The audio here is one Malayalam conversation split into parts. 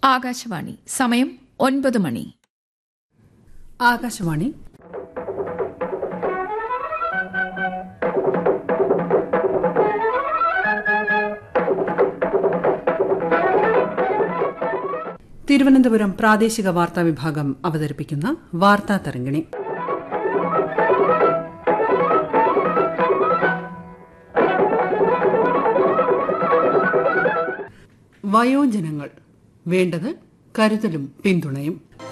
ആകാശവാണി സമയം ഒൻപത് മണി ആകാശവാണി തിരുവനന്തപുരം പ്രാദേശിക വാർത്താ വിഭാഗം അവതരിപ്പിക്കുന്ന വാർത്താ തരംഗിണി വയോജനങ്ങൾ വേണ്ടത് കരുതലും പിന്തുണയും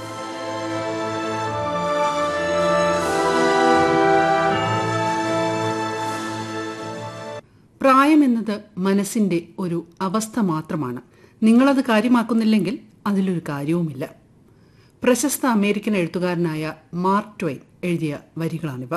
പ്രായമെന്നത് മനസ്സിന്റെ ഒരു അവസ്ഥ മാത്രമാണ് നിങ്ങളത് കാര്യമാക്കുന്നില്ലെങ്കിൽ അതിലൊരു കാര്യവുമില്ല പ്രശസ്ത അമേരിക്കൻ എഴുത്തുകാരനായ മാർക്ക് ട്വൈൻ എഴുതിയ വരികളാണിവ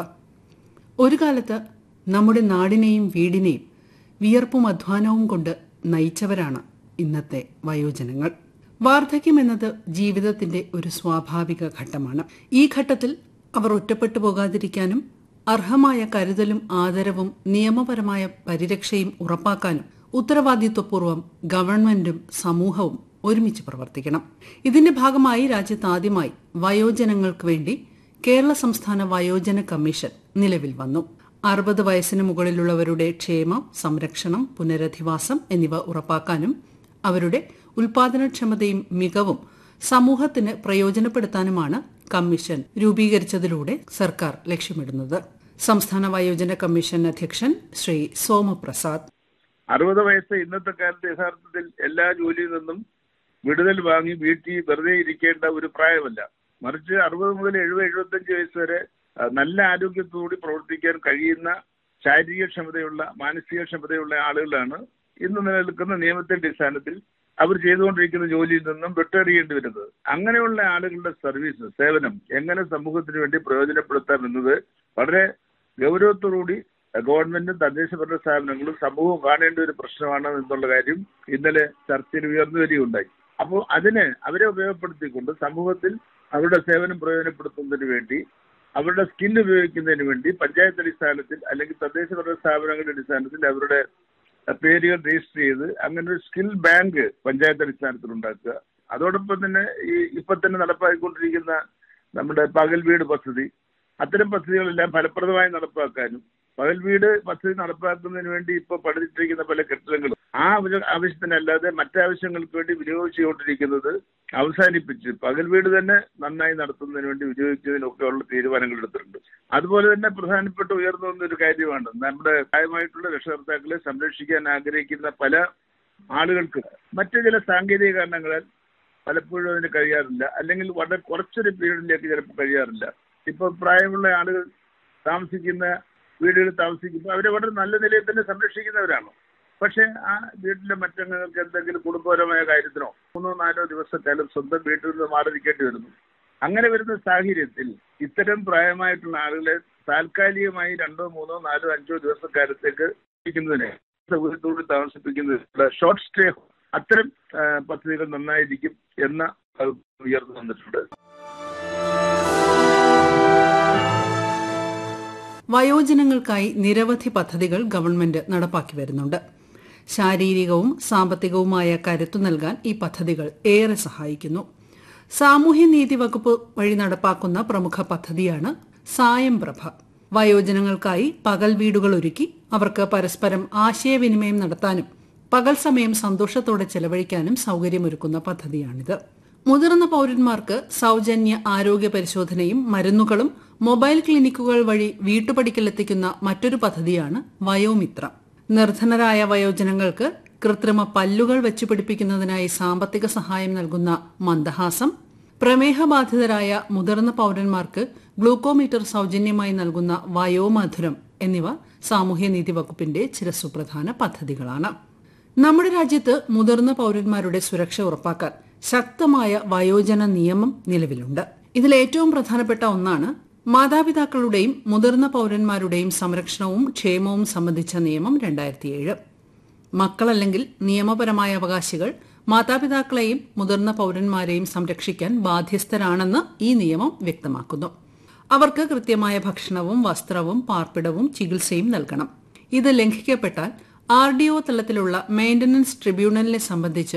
ഒരു കാലത്ത് നമ്മുടെ നാടിനെയും വീടിനെയും വിയർപ്പും അധ്വാനവും കൊണ്ട് നയിച്ചവരാണ് ഇന്നത്തെ വയോജനങ്ങൾ വാർദ്ധക്യം എന്നത് ജീവിതത്തിന്റെ ഒരു സ്വാഭാവിക ഘട്ടമാണ് ഈ ഘട്ടത്തിൽ അവർ ഒറ്റപ്പെട്ടു പോകാതിരിക്കാനും അർഹമായ കരുതലും ആദരവും നിയമപരമായ പരിരക്ഷയും ഉറപ്പാക്കാനും ഉത്തരവാദിത്വപൂർവ്വം ഗവൺമെന്റും സമൂഹവും ഒരുമിച്ച് പ്രവർത്തിക്കണം ഇതിന്റെ ഭാഗമായി രാജ്യത്ത് ആദ്യമായി വയോജനങ്ങൾക്ക് വേണ്ടി കേരള സംസ്ഥാന വയോജന കമ്മീഷൻ നിലവിൽ വന്നു അറുപത് വയസ്സിന് മുകളിലുള്ളവരുടെ ക്ഷേമം സംരക്ഷണം പുനരധിവാസം എന്നിവ ഉറപ്പാക്കാനും അവരുടെ ഉൽപാദനക്ഷമതയും മികവും സമൂഹത്തിന് പ്രയോജനപ്പെടുത്താനുമാണ് കമ്മീഷൻ രൂപീകരിച്ചതിലൂടെ സർക്കാർ ലക്ഷ്യമിടുന്നത് സംസ്ഥാന വയോജന കമ്മീഷൻ അധ്യക്ഷൻ ശ്രീ സോമപ്രസാദ് അറുപത് വയസ്സ് ഇന്നത്തെ കാലത്ത് യഥാർത്ഥത്തിൽ എല്ലാ ജോലിയിൽ നിന്നും വിടുതൽ വാങ്ങി വീട്ടിൽ വെറുതെ ഇരിക്കേണ്ട ഒരു പ്രായമല്ല മറിച്ച് അറുപത് മുതൽ എഴുപത് എഴുപത്തഞ്ച് വയസ്സ് വരെ ആ, നല്ല ആരോഗ്യത്തോടെ പ്രവർത്തിക്കാൻ കഴിയുന്ന ശാരീരിക ക്ഷമതയുള്ള മാനസിക ക്ഷമതയുള്ള ആളുകളാണ് ഇന്ന് നിലനിൽക്കുന്ന നിയമത്തിന്റെ അടിസ്ഥാനത്തിൽ അവർ ചെയ്തുകൊണ്ടിരിക്കുന്ന ജോലിയിൽ നിന്നും വിട്ടെറിയേണ്ടി വരുന്നത് അങ്ങനെയുള്ള ആളുകളുടെ സർവീസ് സേവനം എങ്ങനെ സമൂഹത്തിന് വേണ്ടി പ്രയോജനപ്പെടുത്താം എന്നത് വളരെ ഗൗരവത്തോടുകൂടി ഗവൺമെന്റും തദ്ദേശ ഭരണ സ്ഥാപനങ്ങളും സമൂഹവും കാണേണ്ട ഒരു പ്രശ്നമാണ് എന്നുള്ള കാര്യം ഇന്നലെ ചർച്ചയിൽ ഉയർന്നു വരികയുണ്ടായി അപ്പോൾ അതിന് അവരെ ഉപയോഗപ്പെടുത്തിക്കൊണ്ട് സമൂഹത്തിൽ അവരുടെ സേവനം പ്രയോജനപ്പെടുത്തുന്നതിന് വേണ്ടി അവരുടെ സ്കിൽ ഉപയോഗിക്കുന്നതിന് വേണ്ടി പഞ്ചായത്ത് അടിസ്ഥാനത്തിൽ അല്ലെങ്കിൽ തദ്ദേശ ഭരണ സ്ഥാപനങ്ങളുടെ അടിസ്ഥാനത്തിൽ അവരുടെ പേരുകൾ രജിസ്റ്റർ ചെയ്ത് അങ്ങനെ ഒരു സ്കിൽ ബാങ്ക് പഞ്ചായത്ത് അടിസ്ഥാനത്തിൽ ഉണ്ടാക്കുക അതോടൊപ്പം തന്നെ ഈ ഇപ്പൊ തന്നെ നടപ്പാക്കിക്കൊണ്ടിരിക്കുന്ന നമ്മുടെ പകൽ വീട് പദ്ധതി അത്തരം പദ്ധതികളെല്ലാം ഫലപ്രദമായി നടപ്പാക്കാനും പകൽ വീട് പദ്ധതി നടപ്പാക്കുന്നതിന് വേണ്ടി ഇപ്പോൾ പഠിച്ചിരിക്കുന്ന പല കെട്ടിടങ്ങളും ആ ആവശ്യ- ആവശ്യത്തിനല്ലാതെ മറ്റാവശ്യങ്ങൾക്ക് വേണ്ടി വിനിയോഗിച്ചുകൊണ്ടിരിക്കുന്നത് അവസാനിപ്പിച്ച് പകൽ വീട് തന്നെ നന്നായി നടത്തുന്നതിന് വേണ്ടി വിനിയോഗിക്കുന്നതിനൊക്കെ ഉള്ള തീരുമാനങ്ങൾ എടുത്തിട്ടുണ്ട് അതുപോലെ തന്നെ പ്രധാനപ്പെട്ട ഉയർന്നു വന്ന ഒരു കാര്യമാണ് നമ്മുടെ പ്രായമായിട്ടുള്ള രക്ഷകർത്താക്കളെ സംരക്ഷിക്കാൻ ആഗ്രഹിക്കുന്ന പല ആളുകൾക്ക് മറ്റു ചില സാങ്കേതിക കാരണങ്ങളാൽ പലപ്പോഴും അതിന് കഴിയാറില്ല അല്ലെങ്കിൽ വളരെ കുറച്ചൊരു പീരീഡിലേക്ക് ചിലപ്പോൾ കഴിയാറില്ല ഇപ്പൊ പ്രായമുള്ള ആളുകൾ താമസിക്കുന്ന വീടുകളിൽ താമസിക്കുമ്പോൾ അവരെ വളരെ നല്ല നിലയിൽ തന്നെ സംരക്ഷിക്കുന്നവരാണ് പക്ഷെ ആ വീട്ടിലെ മറ്റംഗങ്ങൾക്ക് എന്തെങ്കിലും കുടുംബപരമായ കാര്യത്തിനോ മൂന്നോ നാലോ ദിവസക്കാലം സ്വന്തം വീട്ടിൽ നിന്ന് മാറിയിരിക്കേണ്ടി വരുന്നു അങ്ങനെ വരുന്ന സാഹചര്യത്തിൽ ഇത്തരം പ്രായമായിട്ടുള്ള ആളുകളെ താൽക്കാലികമായി രണ്ടോ മൂന്നോ നാലോ അഞ്ചോ ദിവസക്കാലത്തേക്ക് ഇരിക്കുന്നതിന് സൗകര്യത്തോട് താമസിപ്പിക്കുന്നതിനുള്ള ഷോർട്ട് സ്റ്റേ അത്തരം ആ, പദ്ധതികൾ നന്നായിരിക്കും എന്ന അഭിപ്രായം ഉയർന്നു വന്നിട്ടുണ്ട് വയോജനങ്ങൾക്കായി നിരവധി പദ്ധതികൾ ഗവൺമെന്റ് നടപ്പാക്കി വരുന്നുണ്ട് ശാരീരികവും സാമ്പത്തികവുമായ കരുത്തു നൽകാൻ ഈ പദ്ധതികൾ ഏറെ സഹായിക്കുന്നു സാമൂഹ്യനീതി വകുപ്പ് വഴി നടപ്പാക്കുന്ന പ്രമുഖ പദ്ധതിയാണ് സായം പ്രഭ വയോജനങ്ങൾക്കായി പകൽ വീടുകൾ ഒരുക്കി അവർക്ക് പരസ്പരം ആശയവിനിമയം നടത്താനും പകൽ സമയം സന്തോഷത്തോടെ ചെലവഴിക്കാനും സൗകര്യമൊരുക്കുന്ന പദ്ധതിയാണിത് മുതിർന്ന പൌരന്മാർക്ക് സൗജന്യ ആരോഗ്യ പരിശോധനയും മരുന്നുകളും മൊബൈൽ ക്ലിനിക്കുകൾ വഴി വീട്ടുപടിക്കലെത്തിക്കുന്ന മറ്റൊരു പദ്ധതിയാണ് വയോമിത്ര നിർധനരായ വയോജനങ്ങൾക്ക് കൃത്രിമ പല്ലുകൾ വെച്ചുപിടിപ്പിക്കുന്നതിനായി സാമ്പത്തിക സഹായം നൽകുന്ന മന്ദഹാസം പ്രമേഹബാധിതരായ മുതിർന്ന പൌരന്മാർക്ക് ഗ്ലൂക്കോമീറ്റർ സൗജന്യമായി നൽകുന്ന വയോമധുരം എന്നിവ സാമൂഹ്യനീതി വകുപ്പിന്റെ ചില സുപ്രധാന പദ്ധതികളാണ് നമ്മുടെ രാജ്യത്ത് മുതിർന്ന പൌരന്മാരുടെ സുരക്ഷ ഉറപ്പാക്കാൻ ശക്തമായ വയോജന നിയമം നിലവിലുണ്ട് ഇതിൽ ഏറ്റവും പ്രധാനപ്പെട്ട ഒന്നാണ് മാതാപിതാക്കളുടെയും മുതിർന്ന പൌരന്മാരുടെയും സംരക്ഷണവും ക്ഷേമവും സംബന്ധിച്ച നിയമം രണ്ടായിരത്തിയേഴ് മക്കളല്ലെങ്കിൽ നിയമപരമായ അവകാശികൾ മാതാപിതാക്കളെയും മുതിർന്ന പൌരന്മാരെയും സംരക്ഷിക്കാൻ ബാധ്യസ്ഥരാണെന്ന് ഈ നിയമം വ്യക്തമാക്കുന്നു അവർക്ക് കൃത്യമായ ഭക്ഷണവും വസ്ത്രവും പാർപ്പിടവും ചികിത്സയും നൽകണം ഇത് ലംഘിക്കപ്പെട്ടാൽ ആർ ഡി ഒ തലത്തിലുള്ള മെയിന്റനൻസ് ട്രിബ്യൂണലിനെ സംബന്ധിച്ച്